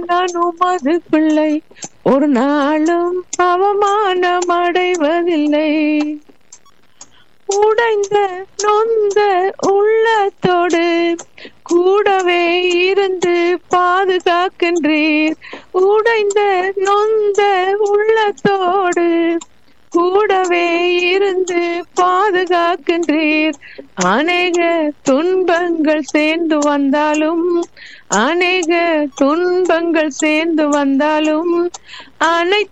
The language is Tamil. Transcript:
நான் உமது பிள்ளை ஒரு நாளும் அவமானம் அடைவதில்லை உடைந்த நொந்த உள்ளத்தோடு கூடவே இருந்து பாதுகாக்கின்றீர் உடைந்த நொந்த உள்ளத்தோடு கூடவே இருந்து பாதுகாக்கின்றீர் அநேக துன்பங்கள் சேர்ந்து வந்தாலும் அநேக துன்பங்கள் சேர்ந்து வந்தாலும் அனைத்து